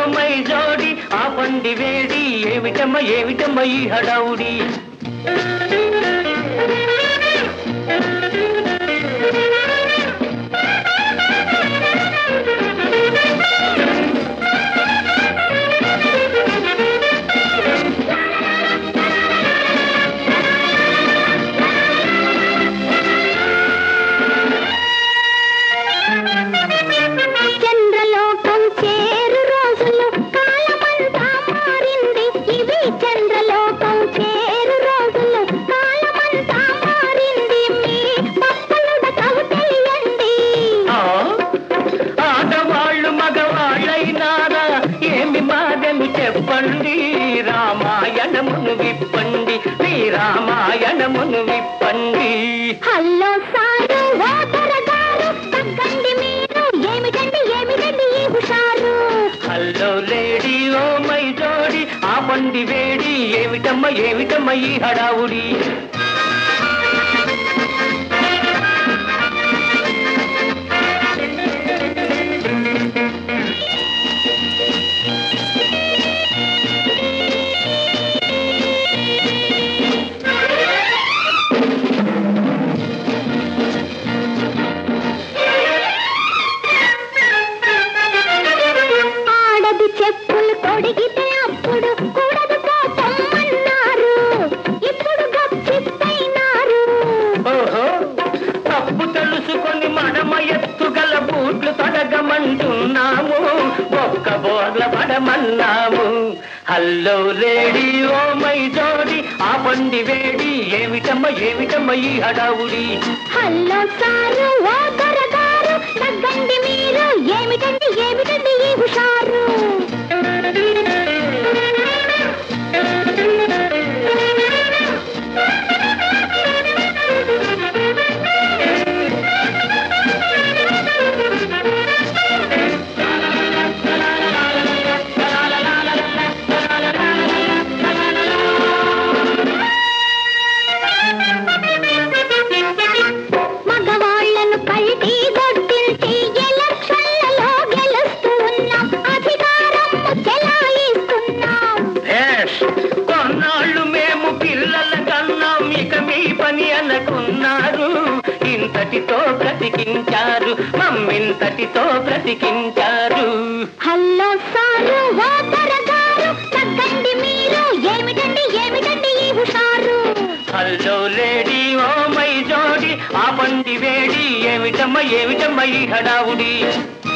my జోడి ఆ పండి వేడి ఏమిటమ్మ ఏమిటమ్మ ఈ హడావుడి చంద్రలోకం చేరు రోజులు కాలమంతా మారింది ఇవి చంద్రలోకం చేరు రోజులు కాలమంతా మారింది మీ పప్పులుడ కవు తెలియండి ఆ, ఆడవాళ్ళు మగవాళ్ళైనారా ఏమి మాదెను చెప్పండి రామాయణమును విప్పండి మీ రామాయణమును విప్పండి హలో సారు ఓ దొరగారు తగ్గండి మీరు ఏమిటండి ఏమిటండి ఈ హుషారు హలో లేడీ ఓ మై జోడి ఆ పండి వేడి ఏమిటమ్మ ఏమిటమ్మ ఈ హడావుడి ఆడది చెప్పులు తొడిగితే అప్పుడు కూడదు పోతమ్మన్నారు ఇప్పుడు గప్చిప్పైనారు ఓహో తప్పు తెలుసుకొని మడమ ఎత్తుగల బూట్లు తొడగమంటున్నాము ఒక్క బోర్ల పడమన్నాము హల్లో లేడీ ఓ మై జోడి ఆ పండి వేడి ఏమిటమ్మ ఏమిటమ్మ ఈ హడావుడి హలో సారు ఓ దొరగారు తగ్గండి మీరు ఏమిటండి ఏమిటండి ఈ హుషారు మగవాళ్లను కల్టీ దొడ్డించి ఎలక్షన్లలో గెలుస్తూ ఉన్నాం అధికారం చెలాయిస్తున్నాం భేష్ కొన్నాళ్ళు మేము పిల్లల కన్నాం ఇక మీ పని అనుకున్నారు ఇంతటితో బ్రతికించారు మమ్మింతటితో బ్రతికించారు హలో సారు ఓ దొరగారు తగ్గండి మీరు ఏమిటండి ఏమిటండి ఈ హుషారు హలో లేడీ ఓ మై జోడి ఆ పండి వేడి ఏమిటమ్మ ఏమిటమ్మ ఈ హడావుడి